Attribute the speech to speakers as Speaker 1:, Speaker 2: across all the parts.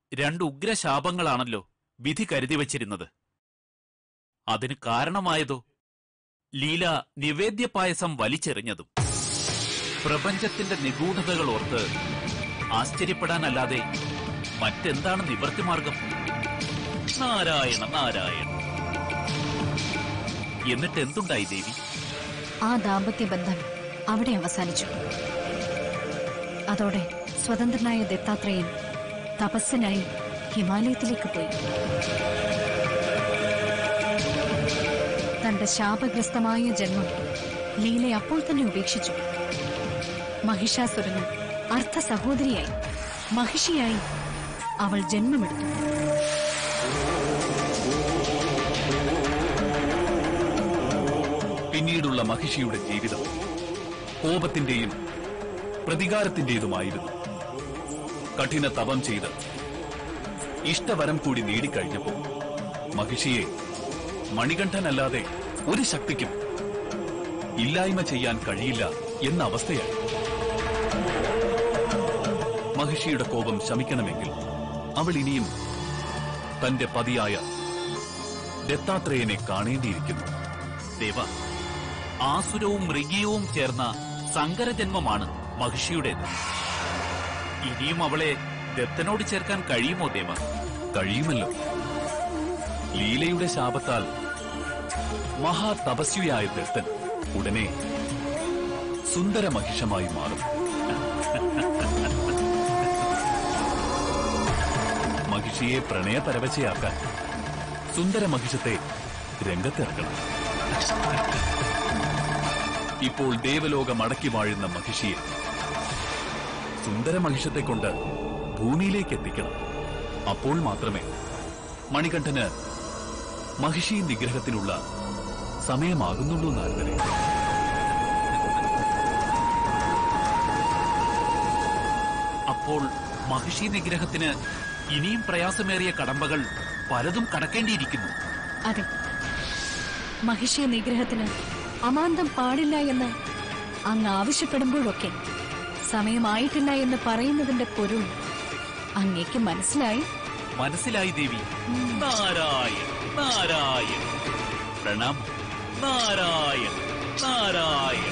Speaker 1: രണ്ട് ഉഗ്രശാപങ്ങളാണല്ലോ വിധി കരുതി വച്ചിരുന്നത് അതിന് കാരണമായതോ ലീല നിവേദ്യപായസം വലിച്ചെറിഞ്ഞതും പ്രപഞ്ചത്തിന്റെ നിഗൂഢതകൾ ഓർത്ത് ആശ്ചര്യപ്പെടാനല്ലാതെ മറ്റെന്താണ് നിവർത്തിമാർഗം നാരായണ നാരായണ എന്നിട്ട് എന്തുണ്ടായി ദേവി
Speaker 2: ആ ദാമ്പത്യ ബന്ധം അവിടെ അവസാനിച്ചു അതോടെ സ്വതന്ത്രനായ ദത്താത്രേയൻ തപസ്സിനായി ഹിമാലയത്തിലേക്ക് പോയി തന്റെ ശാപഗ്രസ്തമായ ജന്മം ലീല അപ്പോൾ തന്നെ ഉപേക്ഷിച്ചു മഹിഷാസുരന് അർത്ഥ സഹോദരിയായി മഹിഷിയായി അവൾ ജന്മമെടുത്തു
Speaker 3: പിന്നീടുള്ള മഹിഷിയുടെ ജീവിതം കോപത്തിന്റെയും പ്രതികാരത്തിന്റേതുമായിരുന്നു കഠിന തപം ചെയ്ത് ഇഷ്ടവരം കൂടി നേടിക്കഴിഞ്ഞപ്പോൾ മഹിഷിയെ മണികണ്ഠനല്ലാതെ ഒരു ശക്തിക്കും ഇല്ലായ്മ ചെയ്യാൻ കഴിയില്ല എന്ന അവസ്ഥയായി മഹിഷിയുടെ കോപം ശമിക്കണമെങ്കിൽ അവൾ ഇനിയും തന്റെ പതിയായ ദത്താത്രേയനെ കാണേണ്ടിയിരിക്കുന്നു
Speaker 1: ദേവ ആസുരവും മൃഗീയവും ചേർന്ന സങ്കരജന്മമാണ് മഹിഷിയുടേത് ഇനിയും അവളെ ദത്തനോട് ചേർക്കാൻ കഴിയുമോ ദേവ
Speaker 3: കഴിയുമല്ലോ ലീലയുടെ ശാപത്താൽ മഹാതപസ്വിയായ ദത്തൻ ഉടനെ സുന്ദര മഹിഷമായി മാറും മഹിഷിയെ പ്രണയപരവശയാക്കാൻ സുന്ദര മഹിഷത്തെ രംഗത്തിറക്കണം ഇപ്പോൾ ദേവലോകം അടക്കി വാഴുന്ന മഹിഷിയെ സുന്ദര മഹിഷത്തെ കൊണ്ട് ഭൂമിയിലേക്ക് എത്തിക്കണം അപ്പോൾ മാത്രമേ മണികണ്ഠന് മഹിഷി നിഗ്രഹത്തിനുള്ള സമയമാകുന്നുള്ളൂ നാരദരെ
Speaker 1: അപ്പോൾ മഹിഷി നിഗ്രഹത്തിന് ഇനിയും പ്രയാസമേറിയ കടമ്പകൾ പലതും കടക്കേണ്ടിയിരിക്കുന്നു
Speaker 2: അതെ മഹിഷ്യ നിഗ്രഹത്തിന് അമാന്തം പാടില്ല എന്ന് അങ്ങ് ആവശ്യപ്പെടുമ്പോഴൊക്കെ സമയമായിട്ടില്ല എന്ന് പറയുന്നതിന്റെ പൊരുൾ അങ്ങേക്ക് മനസ്സിലായി
Speaker 1: മനസ്സിലായി ദേവി നാരായൺ നാരായൺ പ്രണാമം നാരായൺ നാരായൺ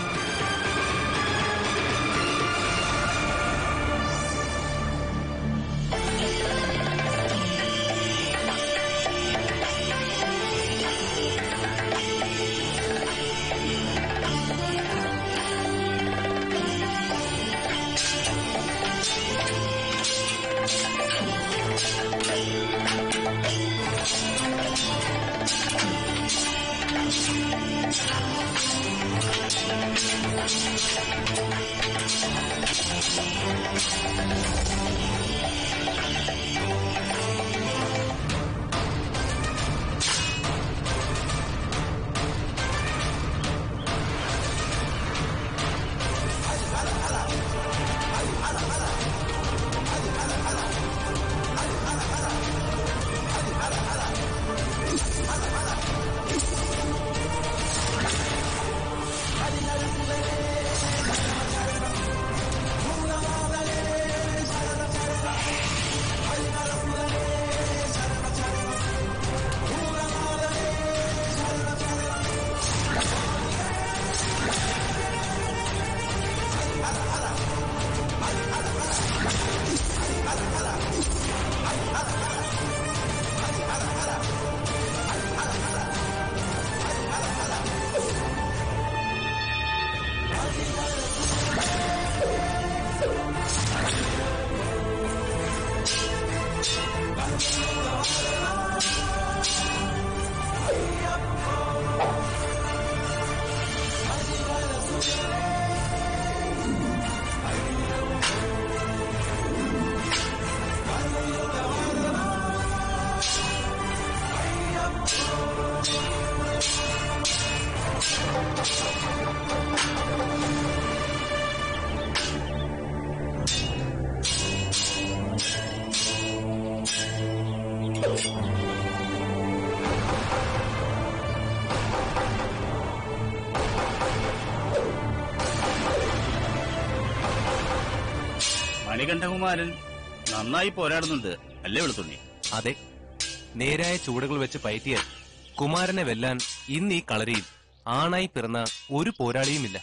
Speaker 4: മണികണ്ഠകുമാരൻ നന്നായി പോരാടുന്നുണ്ട്
Speaker 1: അല്ലേ വെളുത്തുണ്ണി
Speaker 4: അതെ നേരായ ചൂടുകൾ വെച്ച് പയറ്റിയാൽ കുമാരനെ വെല്ലാൻ ഇന്ന് ഈ കളരിയിൽ ആണായി പിറന്ന ഒരു പോരാളിയുമില്ല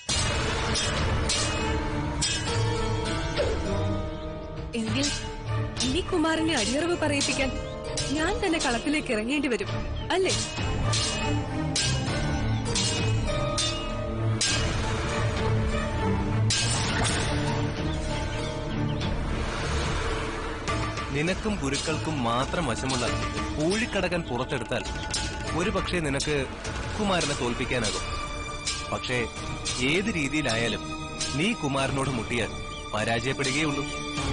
Speaker 5: എങ്കിൽ ഇനി കുമാരനെ അടിയറവ് പറയിപ്പിക്കാൻ ഞാൻ തന്നെ കളത്തിലേക്ക് ഇറങ്ങേണ്ടി വരും അല്ലേ
Speaker 4: നിനക്കും ഗുരുക്കൾക്കും മാത്രം വശമുള്ള ഊഴിക്കടകൻ പുറത്തെടുത്താൽ ഒരുപക്ഷെ നിനക്ക് കുമാരനെ തോൽപ്പിക്കാനാകും പക്ഷേ ഏത് രീതിയിലായാലും നീ കുമാരനോട് മുട്ടിയാൽ പരാജയപ്പെടുകയുള്ളൂ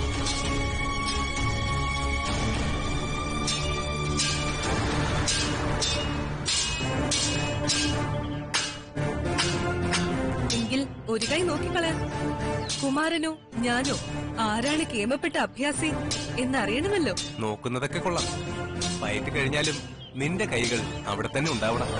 Speaker 5: എങ്കിൽ ഒരു കൈ നോക്കിക്കളയാം കുമാരനോ ഞാനോ ആരാണ് കേമപ്പെട്ട അഭ്യാസി എന്നറിയണമല്ലോ
Speaker 4: നോക്കുന്നതൊക്കെ കൊള്ളാം പയറ്റി കഴിഞ്ഞാലും നിന്റെ കൈകൾ അവിടെ തന്നെ ഉണ്ടാവണം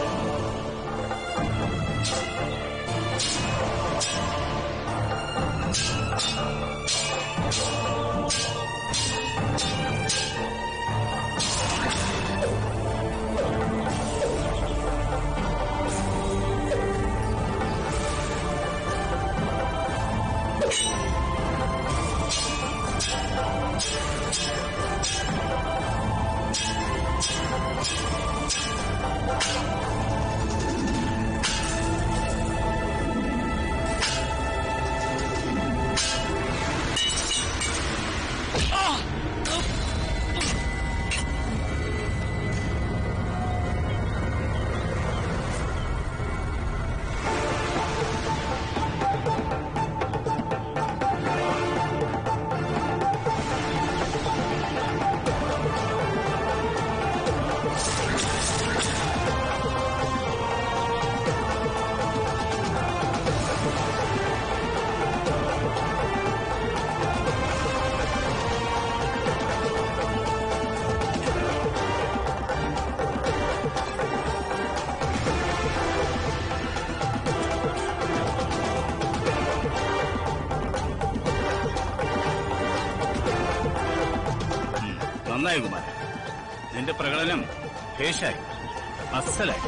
Speaker 1: നന്നായി കുമാരൻ നിന്റെ പ്രകടനം ഭേഷായി അസലായി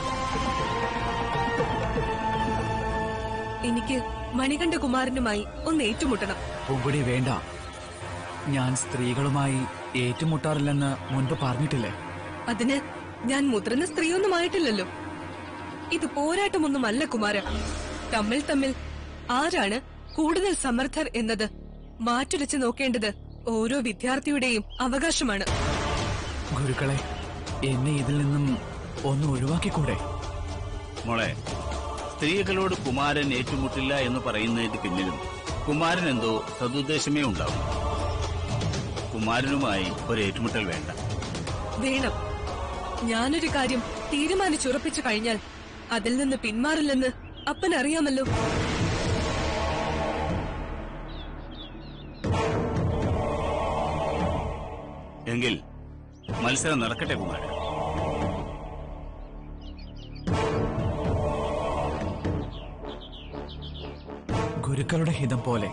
Speaker 5: എനിക്ക് മണികണ്ഠ കുമാരനുമായി ഒന്ന് ഏറ്റുമുട്ടണം
Speaker 6: പൂങ്കൊടി വേണ്ട ഞാൻ സ്ത്രീകളുമായി ഏറ്റുമുട്ടാറില്ലെന്ന് മുൻപ് പറഞ്ഞിട്ടില്ലേ
Speaker 5: അതിന് ഞാൻ മുതിർന്ന സ്ത്രീയൊന്നുമായിട്ടില്ലല്ലോ ഇത് പോരാട്ടമൊന്നുമല്ല കുമാര തമ്മിൽ തമ്മിൽ ആരാണ് കൂടുതൽ സമർത്ഥർ എന്നത് മാറ്റുരച്ച് നോക്കേണ്ടത് ഓരോ വിദ്യാർത്ഥിയുടെയും അവകാശമാണ്
Speaker 6: ഗുരുക്കളെ എന്നെ ഇതിൽ നിന്നും ഒന്ന് ഒഴിവാക്കിക്കൂടെ
Speaker 1: മോളെ സ്ത്രീകളോട് കുമാരൻ ഏറ്റുമുട്ടില്ല എന്ന് പറയുന്നതിന് പിന്നിലും കുമാരൻ എന്തോ സതുദ്ദേശമേ ഉണ്ടാവും കുമാരനുമായി ഒരു ഏറ്റുമുട്ടൽ വേണ്ട
Speaker 5: വേണം ഞാനൊരു കാര്യം തീരുമാനിച്ചുറപ്പിച്ചു കഴിഞ്ഞാൽ അതിൽ നിന്ന് പിന്മാറില്ലെന്ന് അപ്പൻ അറിയാമല്ലോ
Speaker 1: എങ്കിൽ മത്സരം നടക്കട്ടെ കുമാരൻ
Speaker 6: ഗുരുക്കളുടെ ഹിതം പോലെ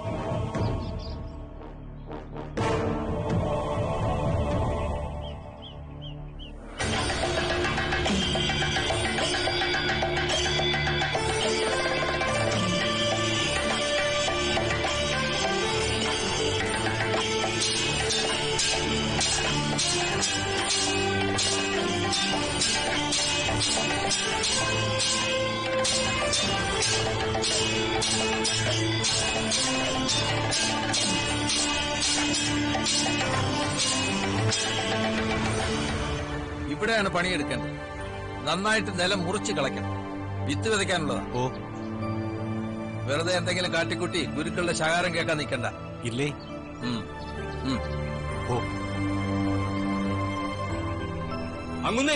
Speaker 7: ഇവിടെയാണ് പണിയെടുക്കേണ്ടത് നന്നായിട്ട് നിലം മുറിച്ച് കളയ്ക്കണം വിത്ത് വിതയ്ക്കാനുള്ളതാ
Speaker 4: ഓ
Speaker 7: വെറുതെ എന്തെങ്കിലും കാട്ടിക്കുട്ടി ഗുരുക്കളുടെ ശകാരം കേൾക്കാൻ നിൽക്കണ്ട
Speaker 4: ഇല്ലേ
Speaker 7: ഉം. ഉം.
Speaker 4: ഓ
Speaker 1: അങ്ങുന്നേ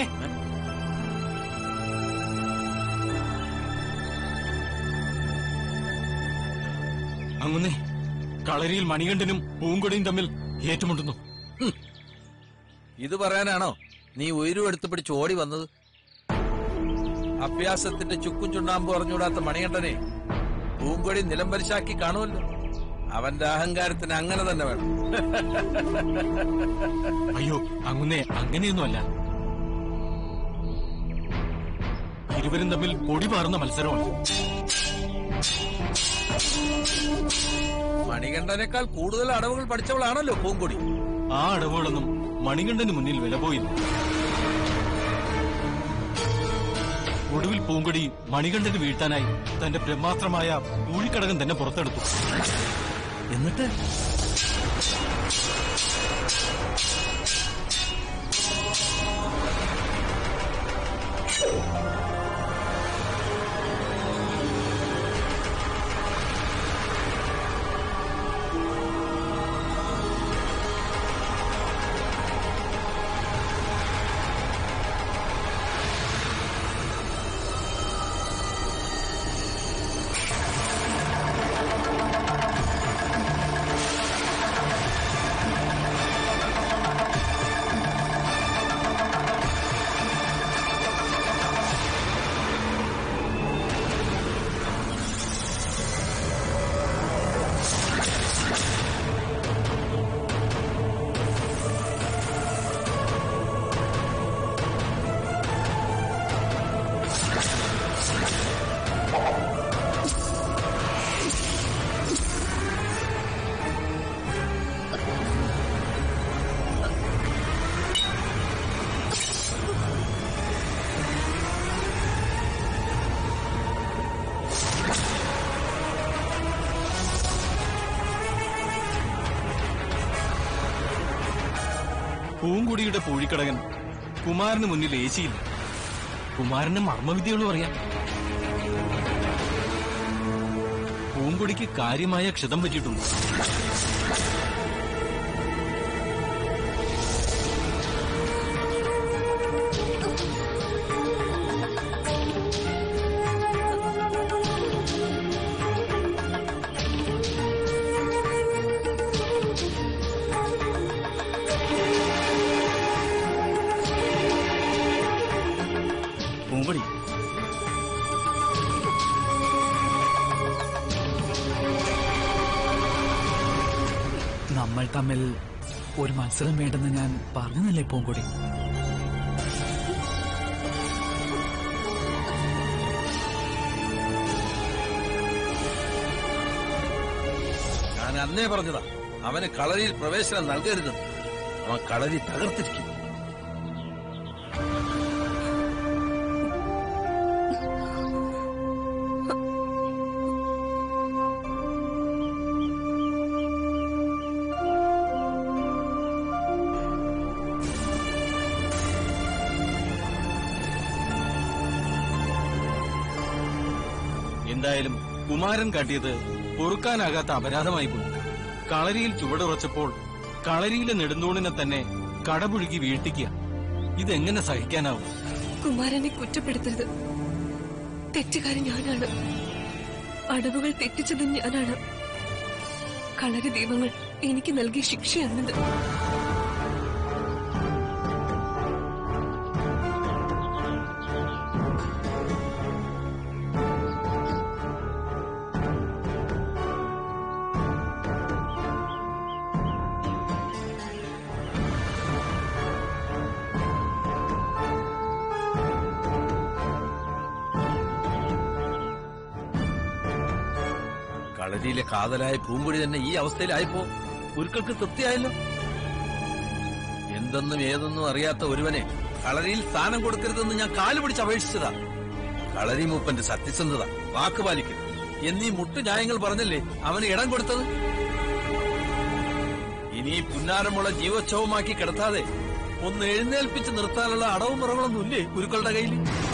Speaker 8: അങ്ങുന്നേ കളരിയിൽ മണികണ്ഠനും പൂങ്കൊടിയും തമ്മിൽ ഏറ്റുമുട്ടുന്നു
Speaker 7: ഇത് പറയാനാണോ നീ ഉയരും എടുത്ത് പിടിച്ച് ഓടി വന്നത് അഭ്യാസത്തിന്റെ ചുക്കും ചുണ്ണാമ്പ് പറഞ്ഞുകൂടാത്ത മണികണ്ഠനെ പൂങ്കൊടി നിലംപരിശാക്കി കാണുമല്ലോ അവന്റെ അഹങ്കാരത്തിന് അങ്ങനെ തന്നെ വേണം
Speaker 8: അയ്യോ അങ്ങുന്നേ അങ്ങനെയൊന്നുമല്ല ഇരുവരും തമ്മിൽ പൊടി പാറുന്ന മത്സരമാണ്
Speaker 7: മണികണ്ഠനേക്കാൾ കൂടുതൽ അടവുകൾ പഠിച്ചവളാണല്ലോ പൂങ്കൊടി
Speaker 8: ആ അടവുകളൊന്നും മണികണ്ഠന് മുന്നിൽ വില പോയില്ല ഒടുവിൽ പൂങ്കൊടി മണികണ്ഠന് വീഴ്ത്താനായി തന്റെ ബ്രഹ്മാസ്ത്രമായ ഊഴിക്കടകം തന്നെ പുറത്തെടുത്തു
Speaker 7: എന്നിട്ട്
Speaker 8: പൂങ്കുടിയുടെ പൂഴിക്കടകൻ കുമാരന് മുന്നിൽ ഏശിയില്ല കുമാരന് മർമ്മവിദ്യകളും അറിയാം പൂങ്കുടിക്ക് കാര്യമായ ക്ഷതം പറ്റിയിട്ടുണ്ട്
Speaker 1: പൂങ്കൊടി
Speaker 6: നമ്മൾ തമ്മിൽ ഒരു മത്സരം വേണ്ടെന്ന് ഞാൻ പറഞ്ഞതല്ലേ പൂങ്കൊടി
Speaker 7: ഞാൻ അന്നേ പറഞ്ഞതാ അവന് കളരിയിൽ പ്രവേശനം നൽകരുത് അവൻ കളരി തകർത്തിരിക്കും
Speaker 8: എന്തായാലും കുമാരൻ കാട്ടിയത് പൊറുക്കാനാകാത്ത അപരാധമായി പോയി കളരിയിൽ ചുവടുറച്ചപ്പോൾ കളരിയിലെ നെടുന്തൂണിനെ തന്നെ കടപുഴുകി വീഴ്ത്തിക്കുക ഇതെങ്ങനെ സഹിക്കാനാവും
Speaker 5: കുമാരനെ കുറ്റപ്പെടുത്തരുത് തെറ്റുകാരൻ ഞാനാണ് അടവുകൾ തെറ്റിച്ചതും ഞാനാണ് കളരി ദൈവങ്ങൾ എനിക്ക് നൽകിയ ശിക്ഷയാണിത്
Speaker 7: കളരിയിലെ കാതലായ പൂങ്കൊടി തന്നെ ഈ അവസ്ഥയിലായപ്പോ ഗുരുക്കൾക്ക് തൃപ്തിയായല്ലോ എന്തെന്നും ഏതെന്നും അറിയാത്ത ഒരുവനെ കളരിയിൽ സ്ഥാനം കൊടുക്കരുതെന്ന് ഞാൻ കാല് പിടിച്ച് അപേക്ഷിച്ചതാ കളരി മൂപ്പന്റെ സത്യസന്ധത വാക്ക് പാലിക്കൽ എന്നീ മുട്ടു ന്യായങ്ങൾ പറഞ്ഞല്ലേ അവന് ഇടം കൊടുത്തത് ഇനി ഈ പുന്നാരമുള്ള ജീവോത്സവമാക്കി കിടത്താതെ ഒന്ന് എഴുന്നേൽപ്പിച്ച് നിർത്താനുള്ള അടവും മുറകളൊന്നും ഇല്ലേ ഗുരുക്കളുടെ കയ്യിൽ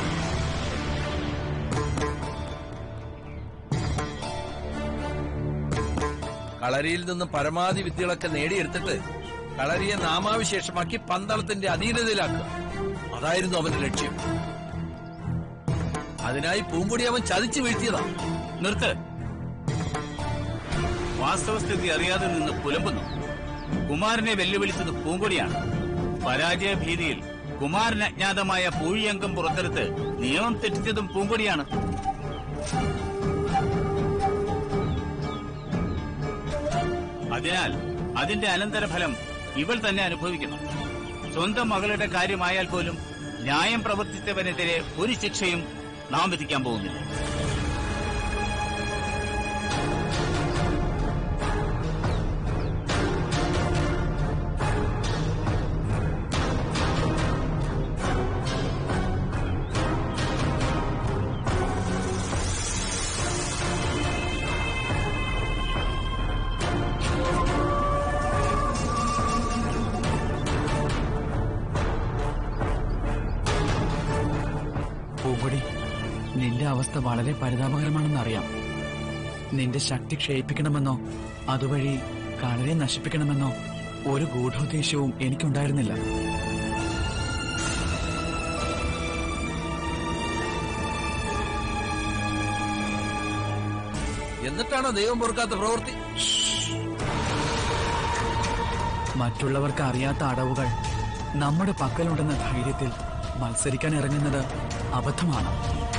Speaker 7: കളരിയിൽ നിന്ന് പരമാവധി വിദ്യകളൊക്കെ നേടിയെടുത്തിട്ട് കളരിയെ നാമാവിശേഷമാക്കി പന്തളത്തിന്റെ അധീനതയിലാക്കുക അതായിരുന്നു അവന്റെ ലക്ഷ്യം അതിനായി പൂങ്കൊടി അവൻ ചതിച്ചു വീഴ്ത്തിയതാ
Speaker 1: നിർത്ത് വാസ്തവസ്ഥിതി അറിയാതെ നിന്ന് പുലമ്പുന്നു കുമാരനെ വെല്ലുവിളിച്ചത് പൂങ്കൊടിയാണ് പരാജയ ഭീതിയിൽ കുമാരന് അജ്ഞാതമായ പൂഴിയംഗം പുറത്തെടുത്ത് നിയമം തെറ്റിച്ചതും പൂങ്കൊടിയാണ് അതിനാൽ അതിന്റെ അനന്തരഫലം ഇവൾ തന്നെ അനുഭവിക്കണം സ്വന്തം മകളുടെ കാര്യമായാൽ പോലും ന്യായം പ്രവർത്തിച്ചവനെതിരെ ഒരു ശിക്ഷയും നാം വിധിക്കാൻ പോകുന്നില്ല
Speaker 6: പൂങ്കൊടി നിന്റെ അവസ്ഥ വളരെ പരിതാപകരമാണെന്നറിയാം നിന്റെ ശക്തി ക്ഷയിപ്പിക്കണമെന്നോ അതുവഴി കളരെ നശിപ്പിക്കണമെന്നോ ഒരു ഗൂഢോദ്ദേശവും എനിക്കുണ്ടായിരുന്നില്ല
Speaker 7: എന്നിട്ടാണോ ദൈവം പൊറുക്കാത്ത പ്രവൃത്തി
Speaker 6: മറ്റുള്ളവർക്ക് അറിയാത്ത അടവുകൾ നമ്മുടെ പക്കലുണ്ടെന്ന ധൈര്യത്തിൽ മത്സരിക്കാൻ ഇറങ്ങുന്നത് അബദ്ധമാണ്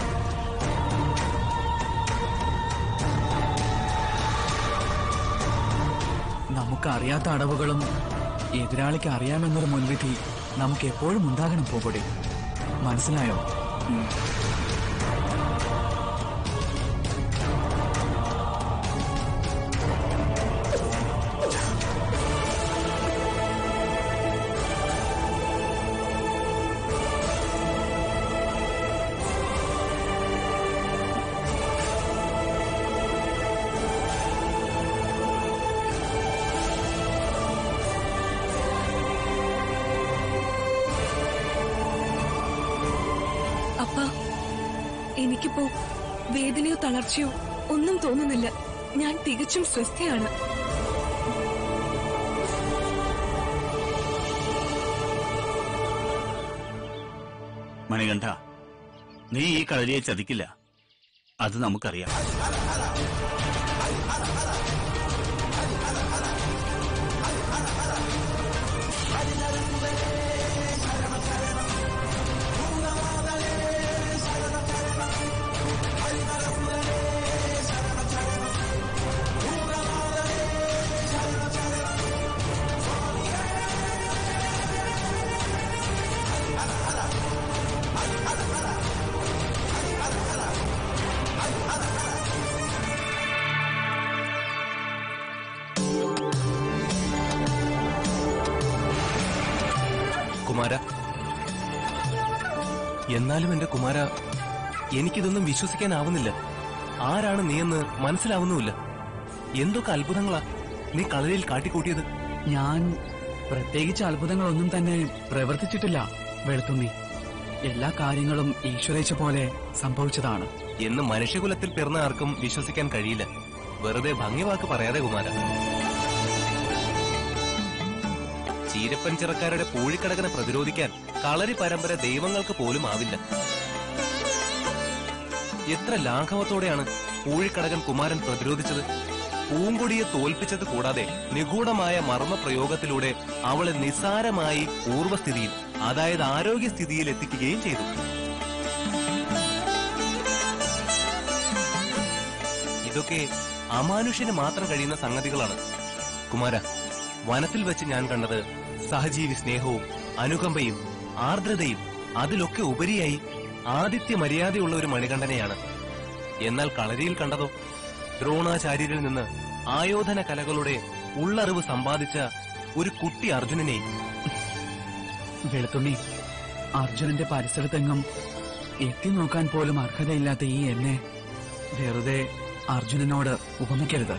Speaker 6: നമുക്ക് അറിയാത്ത അടവുകളും എതിരാളിക്ക് അറിയാമെന്നൊരു മുൻവിധി നമുക്ക് എപ്പോഴും ഉണ്ടാകണം പോകടി മനസ്സിലായോ ഉം.
Speaker 5: അപ്പ എനിക്കിപ്പോ വേദനയോ തളർച്ചയോ ഒന്നും തോന്നുന്നില്ല ഞാൻ തികച്ചും സ്വസ്ഥയാണ്
Speaker 1: മണികണ്ഠ നീ ഈ കളരിയെ ചതിക്കില്ല അത് നമുക്കറിയാം
Speaker 4: കുമാര എന്നാലും എന്റെ കുമാര എനിക്കിതൊന്നും വിശ്വസിക്കാനാവുന്നില്ല ആരാണ് നീയെന്ന് മനസ്സിലാവുന്നുമില്ല എന്തൊക്കെ അത്ഭുതങ്ങളാ നീ കളരിയിൽ കാട്ടിക്കൂട്ടിയത്
Speaker 6: ഞാൻ പ്രത്യേകിച്ച് അത്ഭുതങ്ങളൊന്നും തന്നെ പ്രവർത്തിച്ചിട്ടില്ല വെളുത്തുണ്ണി എല്ലാ കാര്യങ്ങളും ഈശ്വരേച്ച പോലെ സംഭവിച്ചതാണ്
Speaker 4: എന്ന് മനുഷ്യകുലത്തിൽ പിറന്ന ആർക്കും വിശ്വസിക്കാൻ കഴിയില്ല വെറുതെ ഭംഗിവാക്ക് പറയാതെ കുമാര ചീരപ്പൻ ചിറക്കാരുടെ പൂഴിക്കടകനെ പ്രതിരോധിക്കാൻ കളരി പരമ്പര ദൈവങ്ങൾക്ക് പോലും ആവില്ല എത്ര ലാഘവത്തോടെയാണ് പൂഴിക്കടകൻ കുമാരൻ പ്രതിരോധിച്ചത് പൂങ്കൊടിയെ തോൽപ്പിച്ചത് കൂടാതെ നിഗൂഢമായ മർമ്മ പ്രയോഗത്തിലൂടെ അവളെ നിസ്സാരമായി പൂർവ്വസ്ഥിതിയിൽ അതായത് ആരോഗ്യസ്ഥിതിയിൽ എത്തിക്കുകയും ചെയ്തു ഇതൊക്കെ അമാനുഷ്യന് മാത്രം കഴിയുന്ന സംഗതികളാണ് കുമാര വനത്തിൽ വെച്ച് ഞാൻ കണ്ടത് സഹജീവി സ്നേഹവും അനുകമ്പയും ആർദ്രതയും അതിലൊക്കെ ഉപരിയായി ആദിത്യ മര്യാദയുള്ള ഒരു മണികണ്ഠനെയാണ് എന്നാൽ കളരിയിൽ കണ്ടതോ ദ്രോണാചാര്യരിൽ നിന്ന് ആയോധന കലകളുടെ ഉള്ളറിവ് സമ്പാദിച്ച ഒരു കുട്ടി അർജുനനെയും
Speaker 6: വെളുത്തുണ്ണി അർജുനന്റെ പരിസരത്തെങ്ങും എത്തി നോക്കാൻ പോലും അർഹതയില്ലാത്ത ഈ എന്നെ വെറുതെ അർജുനനോട് ഉപമിക്കരുത്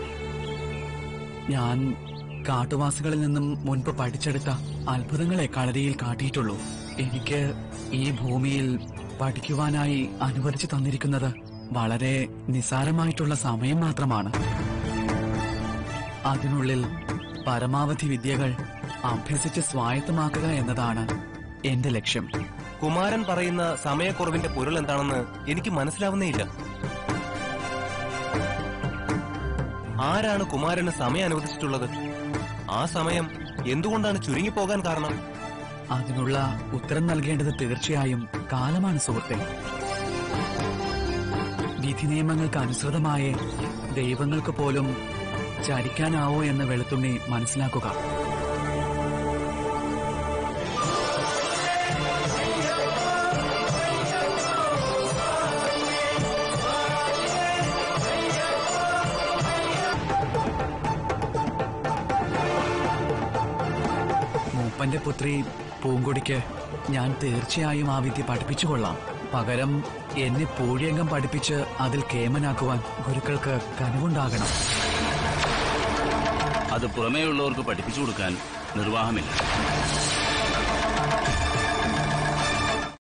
Speaker 6: ഞാൻ കാട്ടുവാസികളിൽ നിന്നും മുൻപ് പഠിച്ചെടുത്ത അത്ഭുതങ്ങളെ കളരിയിൽ കാട്ടിയിട്ടുള്ളൂ എനിക്ക് ഈ ഭൂമിയിൽ പഠിക്കുവാനായി അനുവദിച്ചു തന്നിരിക്കുന്നത് വളരെ നിസാരമായിട്ടുള്ള സമയം മാത്രമാണ് അതിനുള്ളിൽ പരമാവധി വിദ്യകൾ അഭ്യസിച്ച് സ്വായത്തമാക്കുക എന്നതാണ് എന്റെ ലക്ഷ്യം
Speaker 4: കുമാരൻ പറയുന്ന സമയക്കുറവിന്റെ പൊരുൾ എന്താണെന്ന് എനിക്ക് മനസ്സിലാവുന്നേയില്ല ആരാണ് കുമാരന് സമയം അനുവദിച്ചിട്ടുള്ളത് ആ സമയം എന്തുകൊണ്ടാണ് ചുരുങ്ങിപ്പോകാൻ കാരണം
Speaker 6: അതിനുള്ള ഉത്തരം നൽകേണ്ടത് തീർച്ചയായും കാലമാണ് സുഹൃത്തെ വിധി നിയമങ്ങൾക്ക് അനുസൃതമായ ദൈവങ്ങൾക്ക് പോലും ചരിക്കാനാവോ എന്ന് വെളുത്തുണ്ണി മനസ്സിലാക്കുക മൂപ്പന്റെ പുത്രി പൂങ്കൊടിക്ക് ഞാൻ തീർച്ചയായും ആ വിദ്യ പഠിപ്പിച്ചു കൊള്ളാം പകരം എന്നെ പൂഴിയംഗം പഠിപ്പിച്ച് അതിൽ കേമനാക്കുവാൻ ഗുരുക്കൾക്ക് കനവുണ്ടാകണം
Speaker 1: അത് പുറമേയുള്ളവർക്ക് പഠിപ്പിച്ചു കൊടുക്കാൻ നിർവാഹമില്ല